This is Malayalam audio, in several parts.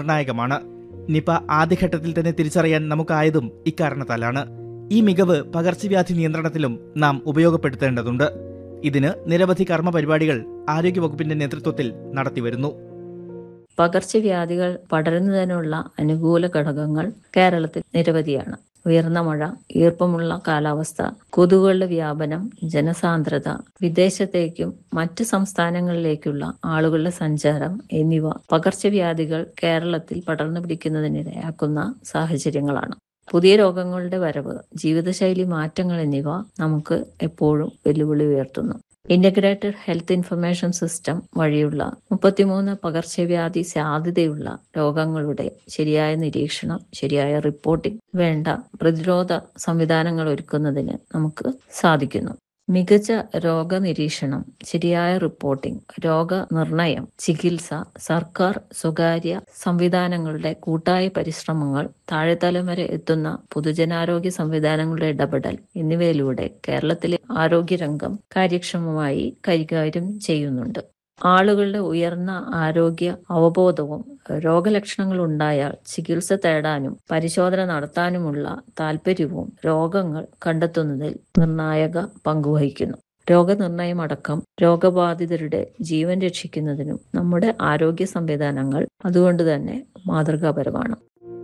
നിർണായകമാണ് നിപ ആദ്യഘട്ടത്തിൽ തന്നെ തിരിച്ചറിയാൻ നമുക്കായതും ഇക്കാരണത്താലാണ് ഈ മികവ് പകർച്ചവ്യാധി നിയന്ത്രണത്തിലും നാം ഉപയോഗപ്പെടുത്തേണ്ടതുണ്ട് ഇതിന് നിരവധി കർമ്മ പരിപാടികൾ ആരോഗ്യവകുപ്പിന്റെ നേതൃത്വത്തിൽ നടത്തിവരുന്നു പകർച്ചവ്യാധികൾ പടരുന്നതിനുള്ള അനുകൂല ഘടകങ്ങൾ കേരളത്തിൽ നിരവധിയാണ് ഉയർന്ന മഴ ഈർപ്പമുള്ള കാലാവസ്ഥ കൊതുകുകളുടെ വ്യാപനം ജനസാന്ദ്രത വിദേശത്തേക്കും മറ്റ് സംസ്ഥാനങ്ങളിലേക്കുള്ള ആളുകളുടെ സഞ്ചാരം എന്നിവ പകർച്ചവ്യാധികൾ കേരളത്തിൽ പടർന്നു പിടിക്കുന്നതിനിടയാക്കുന്ന സാഹചര്യങ്ങളാണ് പുതിയ രോഗങ്ങളുടെ വരവ് ജീവിതശൈലി മാറ്റങ്ങൾ എന്നിവ നമുക്ക് എപ്പോഴും വെല്ലുവിളി ഉയർത്തുന്നു ഇന്റഗ്രേറ്റഡ് ഹെൽത്ത് ഇൻഫർമേഷൻ സിസ്റ്റം വഴിയുള്ള മുപ്പത്തിമൂന്ന് പകർച്ചവ്യാധി സാധ്യതയുള്ള രോഗങ്ങളുടെ ശരിയായ നിരീക്ഷണം ശരിയായ റിപ്പോർട്ടിംഗ് വേണ്ട പ്രതിരോധ സംവിധാനങ്ങൾ ഒരുക്കുന്നതിന് നമുക്ക് സാധിക്കുന്നു മികച്ച രോഗനിരീക്ഷണം ശരിയായ റിപ്പോർട്ടിംഗ് രോഗനിർണയം ചികിത്സ സർക്കാർ സ്വകാര്യ സംവിധാനങ്ങളുടെ കൂട്ടായ പരിശ്രമങ്ങൾ താഴെത്തലം വരെ എത്തുന്ന പൊതുജനാരോഗ്യ സംവിധാനങ്ങളുടെ ഇടപെടൽ എന്നിവയിലൂടെ കേരളത്തിലെ ആരോഗ്യരംഗം കാര്യക്ഷമമായി കൈകാര്യം ചെയ്യുന്നുണ്ട് ആളുകളുടെ ഉയർന്ന ആരോഗ്യ അവബോധവും രോഗലക്ഷണങ്ങൾ ഉണ്ടായാൽ ചികിത്സ തേടാനും പരിശോധന നടത്താനുമുള്ള താല്പര്യവും രോഗങ്ങൾ കണ്ടെത്തുന്നതിൽ നിർണായക പങ്കുവഹിക്കുന്നു രോഗനിർണയമടക്കം രോഗബാധിതരുടെ ജീവൻ രക്ഷിക്കുന്നതിനും നമ്മുടെ ആരോഗ്യ സംവിധാനങ്ങൾ അതുകൊണ്ട് തന്നെ മാതൃകാപരമാണ്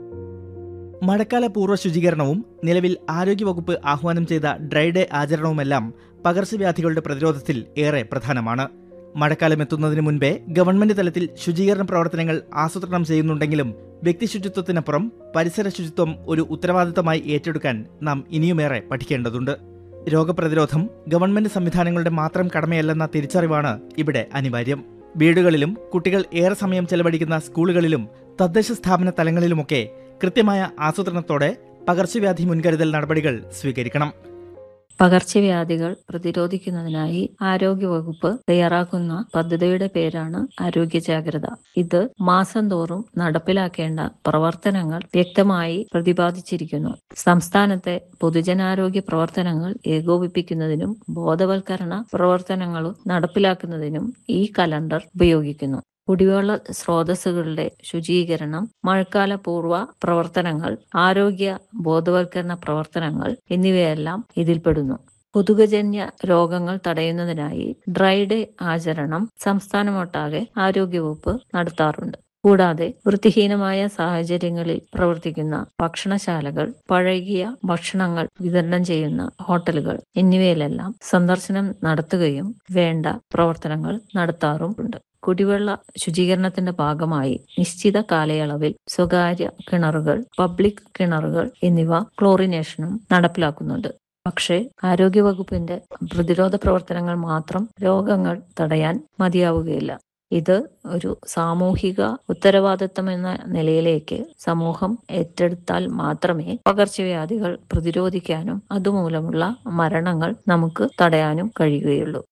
മഴക്കാല പൂർവ്വ ശുചീകരണവും നിലവിൽ ആരോഗ്യവകുപ്പ് ആഹ്വാനം ചെയ്ത ഡ്രൈ ഡേ ആചരണവുമെല്ലാം പകർച്ചവ്യാധികളുടെ പ്രതിരോധത്തിൽ ഏറെ പ്രധാനമാണ് മഴക്കാലം എത്തുന്നതിന് മുൻപേ ഗവൺമെന്റ് തലത്തിൽ ശുചീകരണ പ്രവർത്തനങ്ങൾ ആസൂത്രണം ചെയ്യുന്നുണ്ടെങ്കിലും വ്യക്തിശുചിത്വത്തിനപ്പുറം പരിസര ശുചിത്വം ഒരു ഉത്തരവാദിത്തമായി ഏറ്റെടുക്കാൻ നാം ഇനിയുമേറെ പഠിക്കേണ്ടതുണ്ട് രോഗപ്രതിരോധം ഗവൺമെന്റ് സംവിധാനങ്ങളുടെ മാത്രം കടമയല്ലെന്ന തിരിച്ചറിവാണ് ഇവിടെ അനിവാര്യം വീടുകളിലും കുട്ടികൾ ഏറെ സമയം ചെലവഴിക്കുന്ന സ്കൂളുകളിലും തദ്ദേശ സ്ഥാപന തലങ്ങളിലുമൊക്കെ കൃത്യമായ ആസൂത്രണത്തോടെ പകർച്ചവ്യാധി മുൻകരുതൽ നടപടികൾ സ്വീകരിക്കണം പകർച്ചവ്യാധികൾ പ്രതിരോധിക്കുന്നതിനായി ആരോഗ്യവകുപ്പ് തയ്യാറാക്കുന്ന പദ്ധതിയുടെ പേരാണ് ആരോഗ്യ ജാഗ്രത ഇത് മാസം തോറും നടപ്പിലാക്കേണ്ട പ്രവർത്തനങ്ങൾ വ്യക്തമായി പ്രതിപാദിച്ചിരിക്കുന്നു സംസ്ഥാനത്തെ പൊതുജനാരോഗ്യ പ്രവർത്തനങ്ങൾ ഏകോപിപ്പിക്കുന്നതിനും ബോധവൽക്കരണ പ്രവർത്തനങ്ങളും നടപ്പിലാക്കുന്നതിനും ഈ കലണ്ടർ ഉപയോഗിക്കുന്നു കുടിവെള്ള സ്രോതസ്സുകളുടെ ശുചീകരണം മഴക്കാല പൂർവ്വ പ്രവർത്തനങ്ങൾ ആരോഗ്യ ബോധവൽക്കരണ പ്രവർത്തനങ്ങൾ എന്നിവയെല്ലാം ഇതിൽപ്പെടുന്നു കൊതുകജന്യ രോഗങ്ങൾ തടയുന്നതിനായി ഡ്രൈ ഡേ ആചരണം സംസ്ഥാനമൊട്ടാകെ ആരോഗ്യവകുപ്പ് നടത്താറുണ്ട് കൂടാതെ വൃത്തിഹീനമായ സാഹചര്യങ്ങളിൽ പ്രവർത്തിക്കുന്ന ഭക്ഷണശാലകൾ പഴകിയ ഭക്ഷണങ്ങൾ വിതരണം ചെയ്യുന്ന ഹോട്ടലുകൾ എന്നിവയിലെല്ലാം സന്ദർശനം നടത്തുകയും വേണ്ട പ്രവർത്തനങ്ങൾ നടത്താറുമുണ്ട് കുടിവെള്ള ശുചീകരണത്തിന്റെ ഭാഗമായി നിശ്ചിത കാലയളവിൽ സ്വകാര്യ കിണറുകൾ പബ്ലിക് കിണറുകൾ എന്നിവ ക്ലോറിനേഷനും നടപ്പിലാക്കുന്നുണ്ട് പക്ഷേ ആരോഗ്യവകുപ്പിന്റെ പ്രതിരോധ പ്രവർത്തനങ്ങൾ മാത്രം രോഗങ്ങൾ തടയാൻ മതിയാവുകയില്ല ഇത് ഒരു സാമൂഹിക ഉത്തരവാദിത്തം എന്ന നിലയിലേക്ക് സമൂഹം ഏറ്റെടുത്താൽ മാത്രമേ പകർച്ചവ്യാധികൾ പ്രതിരോധിക്കാനും അതുമൂലമുള്ള മരണങ്ങൾ നമുക്ക് തടയാനും കഴിയുകയുള്ളൂ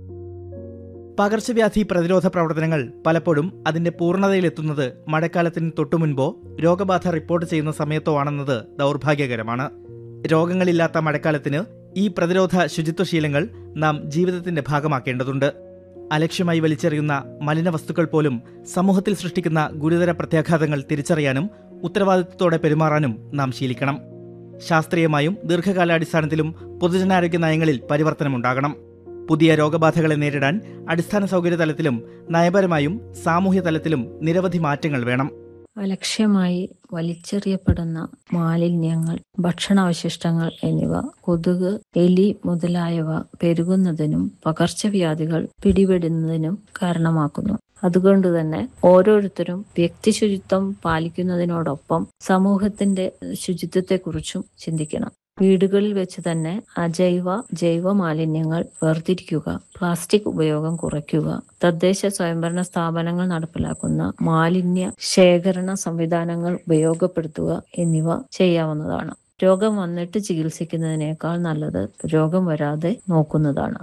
പകർച്ചവ്യാധി പ്രതിരോധ പ്രവർത്തനങ്ങൾ പലപ്പോഴും അതിന്റെ പൂർണ്ണതയിലെത്തുന്നത് മഴക്കാലത്തിന് തൊട്ടുമുൻപോ രോഗബാധ റിപ്പോർട്ട് ചെയ്യുന്ന സമയത്തോ ആണെന്നത് ദൗർഭാഗ്യകരമാണ് രോഗങ്ങളില്ലാത്ത മഴക്കാലത്തിന് ഈ പ്രതിരോധ ശുചിത്വശീലങ്ങൾ നാം ജീവിതത്തിന്റെ ഭാഗമാക്കേണ്ടതുണ്ട് അലക്ഷ്യമായി വലിച്ചെറിയുന്ന മലിന വസ്തുക്കൾ പോലും സമൂഹത്തിൽ സൃഷ്ടിക്കുന്ന ഗുരുതര പ്രത്യാഘാതങ്ങൾ തിരിച്ചറിയാനും ഉത്തരവാദിത്വത്തോടെ പെരുമാറാനും നാം ശീലിക്കണം ശാസ്ത്രീയമായും ദീർഘകാലാടിസ്ഥാനത്തിലും പൊതുജനാരോഗ്യ നയങ്ങളിൽ പരിവർത്തനമുണ്ടാകണം പുതിയ രോഗബാധകളെ നേരിടാൻ അടിസ്ഥാന സൗകര്യ തലത്തിലും നയപരമായും സാമൂഹ്യ തലത്തിലും നിരവധി മാറ്റങ്ങൾ വേണം അലക്ഷ്യമായി വലിച്ചെറിയപ്പെടുന്ന മാലിന്യങ്ങൾ ഭക്ഷണാവശിഷ്ടങ്ങൾ എന്നിവ കൊതുക് എലി മുതലായവ പെരുകുന്നതിനും പകർച്ചവ്യാധികൾ പിടിപെടുന്നതിനും കാരണമാക്കുന്നു അതുകൊണ്ട് തന്നെ ഓരോരുത്തരും വ്യക്തി ശുചിത്വം പാലിക്കുന്നതിനോടൊപ്പം സമൂഹത്തിന്റെ ശുചിത്വത്തെക്കുറിച്ചും ചിന്തിക്കണം വീടുകളിൽ വെച്ച് തന്നെ അജൈവ ജൈവ മാലിന്യങ്ങൾ വേർതിരിക്കുക പ്ലാസ്റ്റിക് ഉപയോഗം കുറയ്ക്കുക തദ്ദേശ സ്വയംഭരണ സ്ഥാപനങ്ങൾ നടപ്പിലാക്കുന്ന മാലിന്യ ശേഖരണ സംവിധാനങ്ങൾ ഉപയോഗപ്പെടുത്തുക എന്നിവ ചെയ്യാവുന്നതാണ് രോഗം വന്നിട്ട് ചികിത്സിക്കുന്നതിനേക്കാൾ നല്ലത് രോഗം വരാതെ നോക്കുന്നതാണ്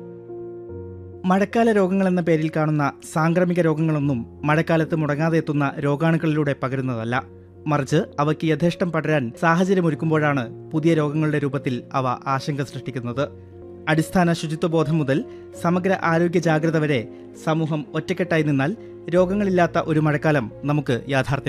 മഴക്കാല രോഗങ്ങൾ എന്ന പേരിൽ കാണുന്ന സാംക്രമിക രോഗങ്ങളൊന്നും മഴക്കാലത്ത് മുടങ്ങാതെ എത്തുന്ന രോഗാണുക്കളിലൂടെ പകരുന്നതല്ല മറിച്ച് അവയ്ക്ക് യഥേഷ്ടം പടരാൻ സാഹചര്യമൊരുക്കുമ്പോഴാണ് പുതിയ രോഗങ്ങളുടെ രൂപത്തിൽ അവ ആശങ്ക സൃഷ്ടിക്കുന്നത് അടിസ്ഥാന ശുചിത്വബോധം മുതൽ സമഗ്ര ആരോഗ്യ ജാഗ്രത വരെ സമൂഹം ഒറ്റക്കെട്ടായി നിന്നാൽ രോഗങ്ങളില്ലാത്ത ഒരു മഴക്കാലം നമുക്ക് യാഥാർത്ഥ്യം